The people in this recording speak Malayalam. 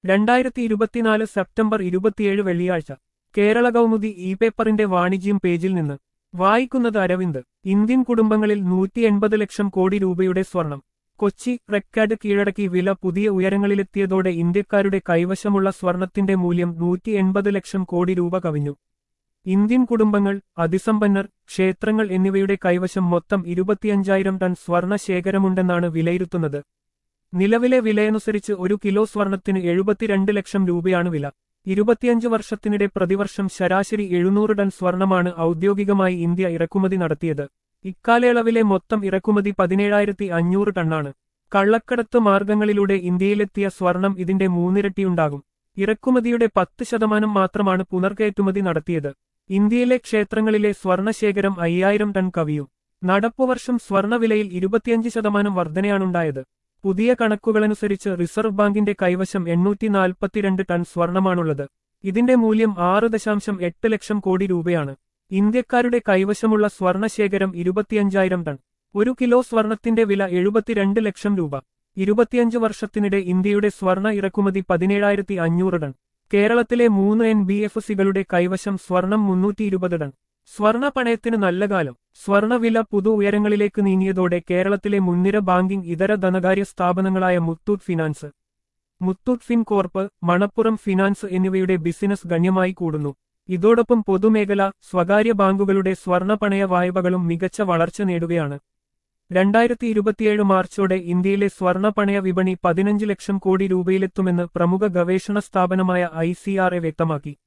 രണ്ടായിരത്തി ഇരുപത്തിനാല് സെപ്റ്റംബർ ഇരുപത്തിയേഴ് വെള്ളിയാഴ്ച കേരള കൗമുദി ഇ പേപ്പറിന്റെ വാണിജ്യം പേജിൽ നിന്ന് വായിക്കുന്നത് അരവിന്ദ് ഇന്ത്യൻ കുടുംബങ്ങളിൽ നൂറ്റി എൺപത് ലക്ഷം കോടി രൂപയുടെ സ്വർണം കൊച്ചി റെക്കാർഡ് കീഴടക്കി വില പുതിയ ഉയരങ്ങളിലെത്തിയതോടെ ഇന്ത്യക്കാരുടെ കൈവശമുള്ള സ്വർണത്തിന്റെ മൂല്യം നൂറ്റി എൺപത് ലക്ഷം കോടി രൂപ കവിഞ്ഞു ഇന്ത്യൻ കുടുംബങ്ങൾ അതിസമ്പന്നർ ക്ഷേത്രങ്ങൾ എന്നിവയുടെ കൈവശം മൊത്തം ഇരുപത്തിയഞ്ചായിരം ടൺ സ്വർണ ശേഖരമുണ്ടെന്നാണ് വിലയിരുത്തുന്നത് നിലവിലെ വിലയനുസരിച്ച് ഒരു കിലോ സ്വർണത്തിന് എഴുപത്തിരണ്ട് ലക്ഷം രൂപയാണ് വില ഇരുപത്തിയഞ്ച് വർഷത്തിനിടെ പ്രതിവർഷം ശരാശരി എഴുന്നൂറ് ടൺ സ്വർണമാണ് ഔദ്യോഗികമായി ഇന്ത്യ ഇറക്കുമതി നടത്തിയത് ഇക്കാലയളവിലെ മൊത്തം ഇറക്കുമതി പതിനേഴായിരത്തി അഞ്ഞൂറ് ടണ്ണാണ് കള്ളക്കടത്ത് മാർഗങ്ങളിലൂടെ ഇന്ത്യയിലെത്തിയ സ്വർണം ഇതിന്റെ മൂന്നിരട്ടിയുണ്ടാകും ഇറക്കുമതിയുടെ പത്ത് ശതമാനം മാത്രമാണ് പുനർകയറ്റുമതി നടത്തിയത് ഇന്ത്യയിലെ ക്ഷേത്രങ്ങളിലെ സ്വർണശേഖരം അയ്യായിരം ടൺ കവിയും നടപ്പുവർഷം സ്വർണവിലയിൽ ഇരുപത്തിയഞ്ച് ശതമാനം വർധനയാണുണ്ടായത് പുതിയ കണക്കുകളനുസരിച്ച് റിസർവ് ബാങ്കിന്റെ കൈവശം എണ്ണൂറ്റി നാൽപ്പത്തിരണ്ട് ടൺ സ്വർണമാണുള്ളത് ഇതിന്റെ മൂല്യം ആറ് ദശാംശം എട്ട് ലക്ഷം കോടി രൂപയാണ് ഇന്ത്യക്കാരുടെ കൈവശമുള്ള സ്വർണശേഖരം ഇരുപത്തിയഞ്ചായിരം ടൺ ഒരു കിലോ സ്വർണത്തിന്റെ വില എഴുപത്തിരണ്ട് ലക്ഷം രൂപ ഇരുപത്തിയഞ്ച് വർഷത്തിനിടെ ഇന്ത്യയുടെ സ്വർണ ഇറക്കുമതി പതിനേഴായിരത്തി അഞ്ഞൂറ് ടൺ കേരളത്തിലെ മൂന്ന് എൻ ബി എഫ് സികളുടെ കൈവശം സ്വർണം മുന്നൂറ്റി ഇരുപത് ടൺ സ്വർണ പണയത്തിന് നല്ല കാലം സ്വർണവില പുതു ഉയരങ്ങളിലേക്ക് നീങ്ങിയതോടെ കേരളത്തിലെ മുൻനിര ബാങ്കിംഗ് ഇതര ധനകാര്യ സ്ഥാപനങ്ങളായ മുത്തൂറ്റ് ഫിനാൻസ് മുത്തൂറ്റ് ഫിൻകോർപ്പ് മണപ്പുറം ഫിനാൻസ് എന്നിവയുടെ ബിസിനസ് ഗണ്യമായി കൂടുന്നു ഇതോടൊപ്പം പൊതുമേഖല സ്വകാര്യ ബാങ്കുകളുടെ സ്വർണ പണയ വായ്പകളും മികച്ച വളർച്ച നേടുകയാണ് രണ്ടായിരത്തി ഇരുപത്തിയേഴ് മാർച്ചോടെ ഇന്ത്യയിലെ സ്വർണ പണയ വിപണി പതിനഞ്ച് ലക്ഷം കോടി രൂപയിലെത്തുമെന്ന് പ്രമുഖ ഗവേഷണ സ്ഥാപനമായ ഐ വ്യക്തമാക്കി